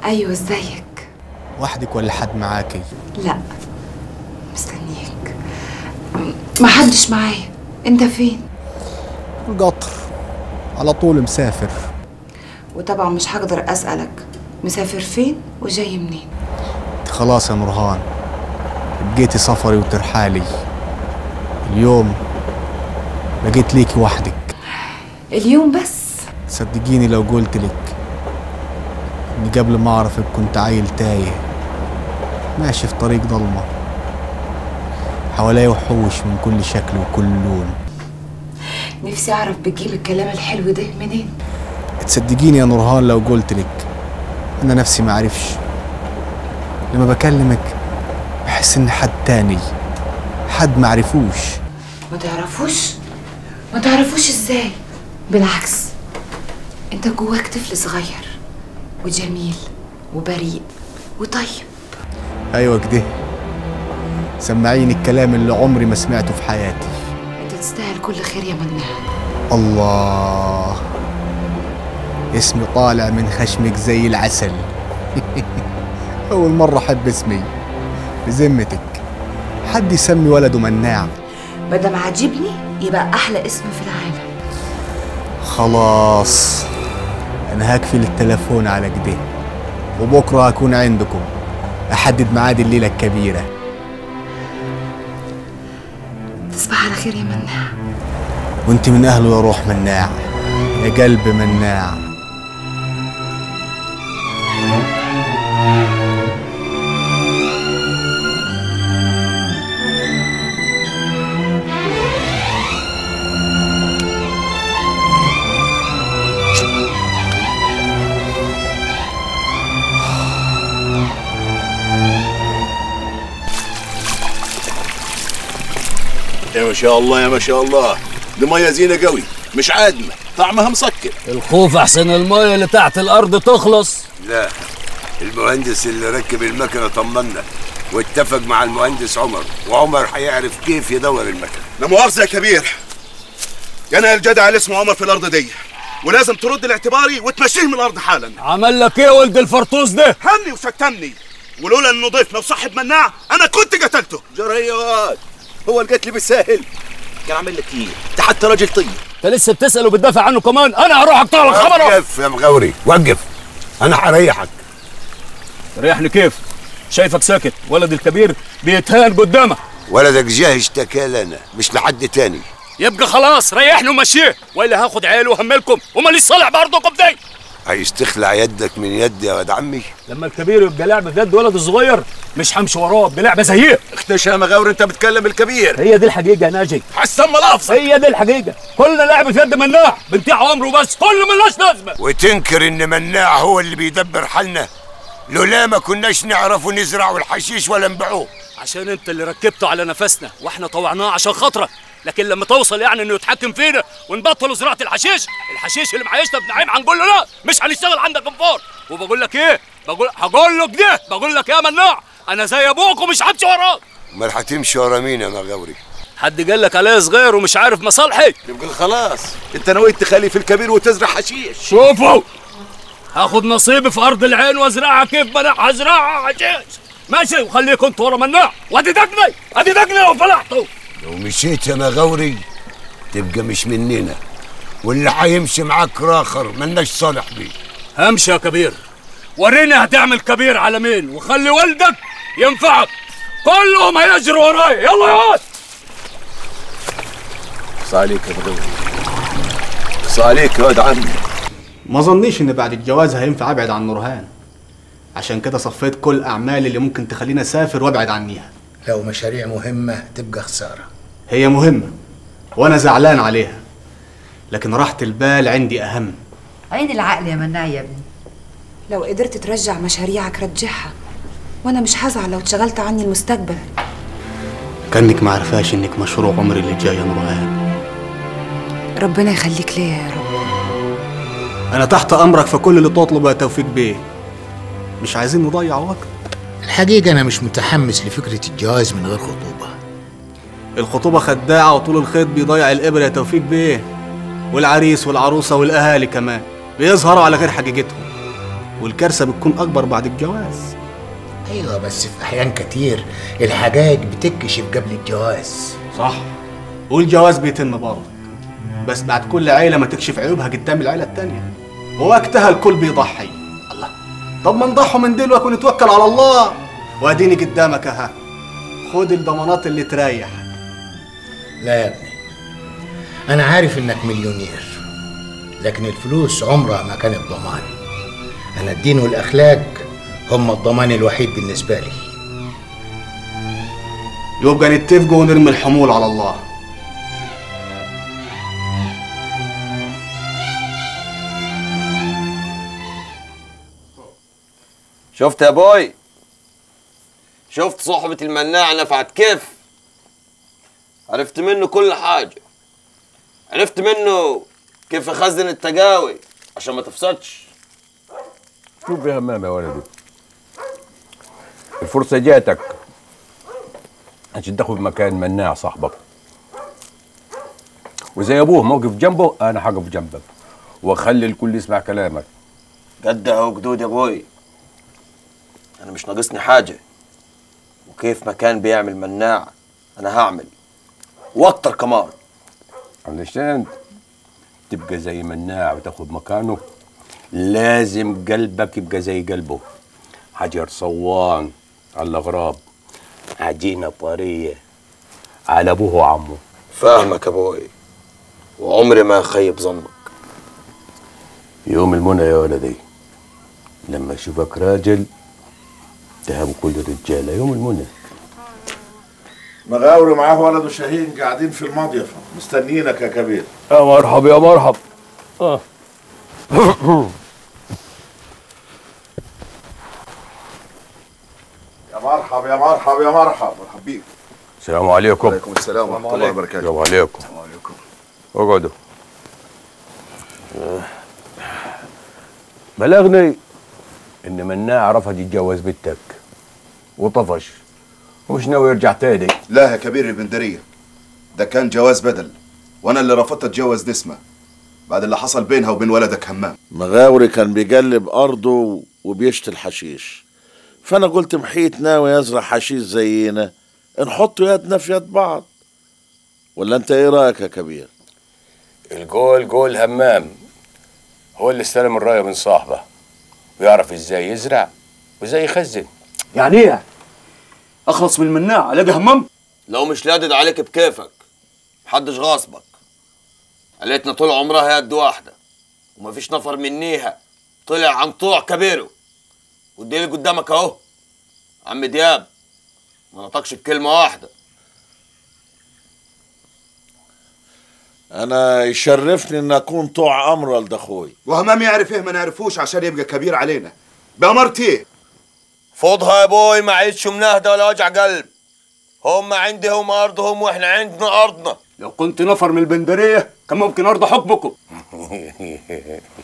ايوه ازيك وحدك ولا حد معاكي لا مستنيك م- محدش معايا انت فين القطر على طول مسافر وطبعا مش هقدر اسالك مسافر فين وجاي منين انت خلاص يا نورهان بقيتي سفري وترحالي اليوم بقيت ليكي وحدك اليوم بس صدقيني لو قلت لك اني قبل ما اعرفك كنت عيل تايه ماشي في طريق ضلمة حوالي وحوش من كل شكل وكل لون نفسي اعرف بتجيب الكلام الحلو ده منين تصدقيني يا نورهان لو قلت لك انا نفسي ما اعرفش لما بكلمك بحس ان حد تاني حد ما عرفوش ما تعرفوش ما تعرفوش ازاي بالعكس انت جواك طفل صغير وجميل وبريء وطيب ايوه كده سمعيني الكلام اللي عمري ما سمعته في حياتي انت تستاهل كل خير يا مناع الله اسمي طالع من خشمك زي العسل أول مرة أحب اسمي بذمتك حد يسمي ولده مناع مادام عاجبني يبقى احلى اسم في العالم خلاص أنا هكفي التلفون على كده وبكرة هكون عندكم أحدد ميعاد الليلة الكبيرة تصبح على خير يا مناع وانت من أهله يا روح مناع يا قلب مناع يا ما شاء الله يا ما شاء الله دي ميه زينه قوي مش عادمه طعمها مسكر الخوف احسن المايه اللي تحت الارض تخلص لا المهندس اللي ركب المكنه طمنا واتفق مع المهندس عمر وعمر هيعرف كيف يدور المكنه لا مؤاخذه يا كبير انا الجدع اللي اسمه عمر في الارض دي ولازم ترد لاعتباري وتمشيه من الارض حالا عمل لك ايه ولد الفرطوس ده هني وشتمني ولولا انه ضيفنا وصاحب مناع انا كنت قتلته جريات هو القتل بالساهل كان عامل لك ايه انت حتى راجل طيب انت لسه بتسال وبتدافع عنه كمان انا هروح اقطع لك خبره وقف يا مغاوري وقف انا هريحك ريحني كيف شايفك ساكت ولد الكبير بيتهان قدامك ولدك جاه اشتكى لنا مش لحد تاني يبقى خلاص ريحني ومشيه والا هاخد عيالي وهملكم وماليش صالح برضكم دي عايز تخلع يدك من يدي يا ولد عمي لما الكبير يبقى لعبه في يد ولد الصغير مش همشي وراه بلعبه زيه اختشى يا مغاور انت بتكلم الكبير هي دي الحقيقه يا ناجي حسن ملافظك هي دي الحقيقه كلنا لعبه في يد مناع بنتيع عمره بس كله ملوش لازمه وتنكر ان مناع هو اللي بيدبر حالنا لولا ما كناش نعرفوا نزرعوا الحشيش ولا نبيعوه عشان انت اللي ركبته على نفسنا واحنا طوعناه عشان خاطرك لكن لما توصل يعني انه يتحكم فينا ونبطل زراعه الحشيش الحشيش اللي معيشنا بنعيم هنقول له لا مش هنشتغل عندك انفار وبقول لك ايه بقول هقول له كده بقول لك يا مناع انا زي ابوك ومش همشي وراك امال هتمشي ورا مين يا مغاوري حد قال لك عليا صغير ومش عارف مصالحي يبقى خلاص انت نويت تخلي في الكبير وتزرع حشيش شوفوا هاخد نصيبي في ارض العين وازرعها كيف ما انا هزرعها حشيش ماشي وخليكم انتوا ورا مناع وادي دقني ادي دقني لو فلحتوا لو مشيت يا مغاوري تبقى مش مننا واللي هيمشي معاك راخر ملناش صالح بيه همشي يا كبير وريني هتعمل كبير على مين وخلي والدك ينفعك كلهم هيجروا وراي يلا يا واد اقصى عليك يا مغاور اقصى عليك يا واد عمي ما ظنيش ان بعد الجواز هينفع ابعد عن نورهان عشان كده صفيت كل اعمالي اللي ممكن تخليني اسافر وابعد عنيها لو مشاريع مهمة تبقى خسارة هي مهمة وانا زعلان عليها لكن راحة البال عندي اهم عين العقل يا مناع يا ابني لو قدرت ترجع مشاريعك رجعها وانا مش هزعل لو اتشغلت عني المستقبل كانك ما عرفاش انك مشروع عمري اللي جاي يا نورهان ربنا يخليك ليا يا رب انا تحت امرك في كل اللي تطلبه يا توفيق بيه مش عايزين نضيع وقت الحقيقة أنا مش متحمس لفكرة الجواز من غير خطوبة الخطوبة خداعة وطول الخيط بيضيع الإبرة يا توفيق بيه والعريس والعروسة والأهالي كمان بيظهروا على غير حقيقتهم والكارثه بتكون اكبر بعد الجواز ايوه بس في احيان كتير الحاجات بتكشف قبل الجواز صح والجواز بيتم برضه بس بعد كل عيله ما تكشف عيوبها قدام العيله التانية ووقتها الكل بيضحي الله طب ما نضحوا من دلوقتي ونتوكل على الله واديني قدامك اها خد الضمانات اللي تريح لا يا ابني انا عارف انك مليونير لكن الفلوس عمرها ما كانت ضمان انا الدين والاخلاق هم الضمان الوحيد بالنسبه لي يبقى نتفقوا ونرمي الحمول على الله شفت يا بوي شفت صحبة المناع نفعت كيف عرفت منه كل حاجة عرفت منه كيف يخزن التجاوي عشان ما تفسدش شوف يا همام يا ولدي الفرصة جاتك عشان تاخد مكان مناع صاحبك وزي ابوه موقف جنبه انا هقف جنبك واخلي الكل يسمع كلامك جدع وجدود يا بوي انا مش ناقصني حاجة وكيف مكان بيعمل مناع انا هعمل واكتر كمان علشان تبقى زي مناع وتاخد مكانه لازم قلبك يبقى زي قلبه حجر صوان على الاغراب عجينه طريه على ابوه وعمه فاهمك يا بوي وعمري ما اخيب ظنك يوم المنى يا ولدي لما اشوفك راجل تهاب كل الرجاله يوم المنى مغاوري معاه ولده شاهين قاعدين في المضيفة مستنيينك يا كبير يا مرحب يا مرحب اه يا مرحب يا مرحب يا مرحب مرحب بيك السلام عليكم وعليكم السلام ورحمه الله وبركاته السلام عليكم وعليكم اقعدوا بلغني ان مناع رفض يتجوز بنتك وطفش ومش ناوي يرجع تاني لا يا كبير البندريه ده كان جواز بدل وانا اللي رفضت اتجوز نسمه بعد اللي حصل بينها وبين ولدك همام مغاوري كان بيجلب أرضه وبيشتي الحشيش فأنا قلت محيط ناوي يزرع حشيش زينا نحط يدنا في يد بعض ولا أنت إيه رأيك يا كبير؟ الجول جول همام هو اللي استلم الرايه من صاحبه ويعرف ازاي يزرع وازاي يخزن يعني ايه اخلص من المناع الاقي همام لو مش لادد عليك بكيفك محدش غاصبك قالتنا طول عمرها يد واحدة ومفيش نفر منيها طلع عن طوع كبيره والدليل قدامك اهو عم دياب ما نطقش بكلمة واحدة أنا يشرفني إن أكون طوع أمر لده أخوي وهمام يعرف ايه ما نعرفوش عشان يبقى كبير علينا بأمرت ايه فوضها يا بوي ما عيدش منهدة ولا وجع قلب هم عندهم أرضهم وإحنا عندنا أرضنا لو كنت نفر من البندريه كان ممكن ارضى حكمكم